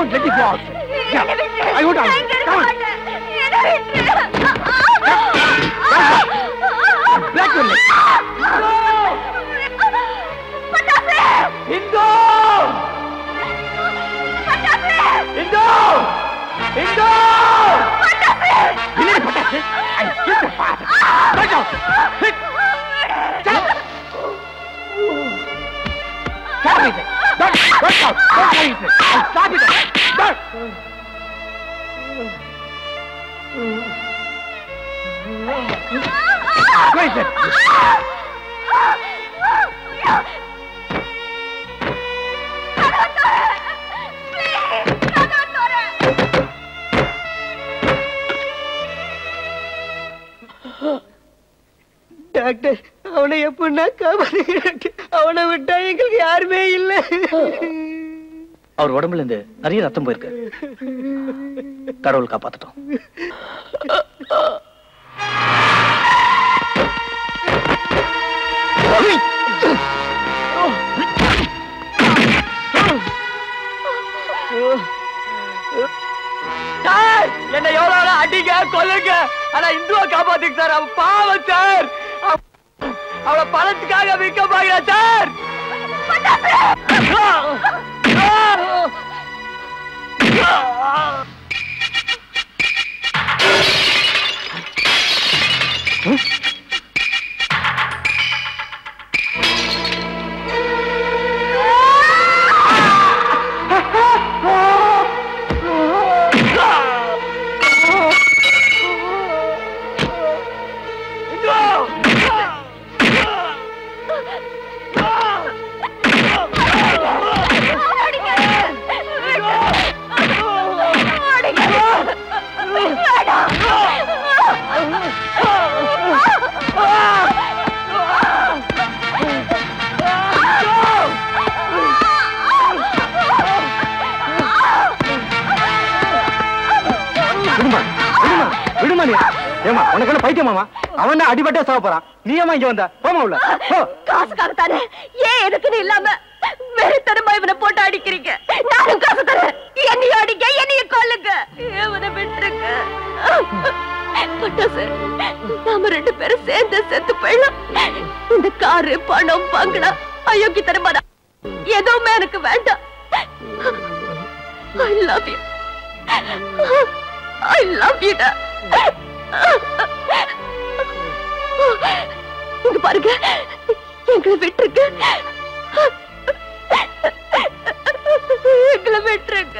won't let you go out. Yeah, I won't allow you. Come on. Black one. இந்தோ இந்தோ இந்தோ இல்லையே பட்டாசு. I kill the father. Get out. Sit. Shut up. Stop it. Don't, don't shout. Don't say it. I'll stop it. Don't. Where is it? Doctor அவனை எப்படின்னா காப்பாத்து அவனை விட்டா எங்களுக்கு யாருமே இல்ல அவர் உடம்புல இருந்து நிறைய ரத்தம் போயிருக்கு கடவுள் காப்பாத்தட்டும் சார் என்ன எவ்வளவு அடிங்க கொல்லுங்க ஆனா இந்துவை காப்பாத்துங்க சார் அவன் பாவம் சார் அவ- அவளை பணத்துக்காக விற்க பாக்குறா சார் விடுமா விடுமா விடுமா நீ ஏமா உனக்கு என்ன பைத்தியமாமா அவன் தான் அடிபட்டே சாவ போறான் நீ ஏமா இங்க வந்த போமா உள்ள போ காசுக்காக தானே ஏன் எதுக்குன்னு இல்லாம வெறித்தனமா இவனை போட்டு அடிக்கிறீங்க நானும் காசு தரேன் என்னையும் அடிங்க என்னையும் கொல்லுங்க இவனை விட்டுருங்க பட்டாசு நாம ரெண்டு பேரும் சேர்ந்து செத்து போயிடலாம் இந்த காரு பணம் பங்களா அயோக்கியத்தனமா எதுவுமே எனக்கு வேண்டாம் I love you I love you இங்க பாருங்க எங்களை விட்டுருங்க எங்களை விட்டுருங்க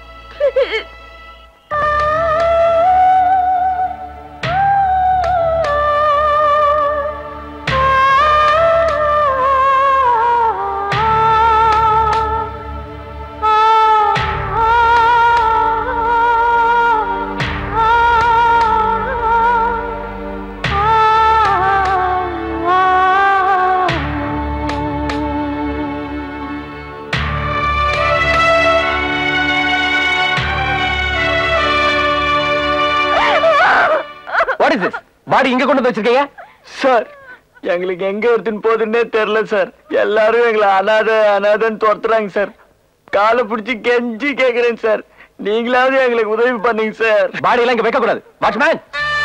வாட் இஸ் திஸ் பாடி இங்க கொண்டு வந்து வச்சிருக்கீங்க சார் எங்களுக்கு எங்க எடுத்துன்னு போகுதுன்னே தெரியல சார் எல்லாரும் எங்களை அனாதை அனாதைன்னு துரத்துறாங்க சார் காலை பிடிச்சி கெஞ்சி கேக்குறேன் சார் நீங்களாவது எங்களுக்கு உதவி பண்ணீங்க சார் பாடி எல்லாம் இங்க வைக்க கூடாது வாட்ச்மேன்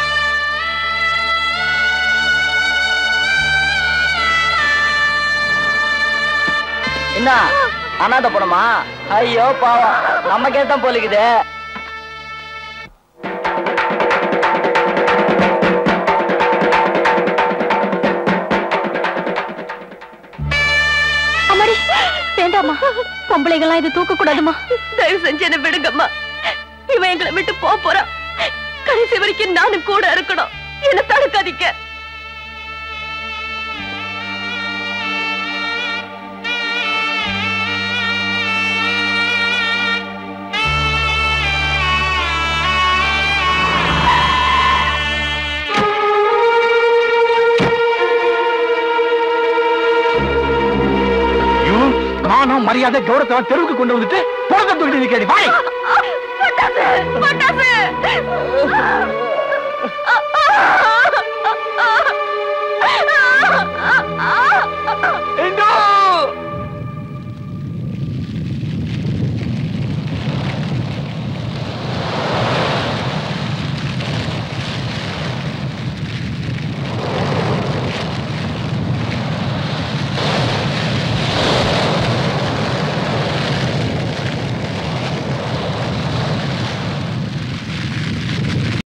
என்ன அனாதை பணமா ஐயோ பாவம் நம்ம கேட்டான் போலிக்குதே அம்மாடி வேண்டாமா பொம்பளைங்களாம் இது தூக்க கூடாதுமா தயவு செஞ்சு என்ன விடுங்கம்மா இவன் எங்களை விட்டு போக போறான் கடைசி வரைக்கும் நானும் கூட இருக்கணும் என்ன தடுக்காதீங்க யூ மானம் மரியாதை கௌரவத்தை தெருவுக்கு கொண்டு வந்துட்டு புறத்தை தூக்கிட்டு நிக்கிறீ வாய் பட்டாசு பட்டாசு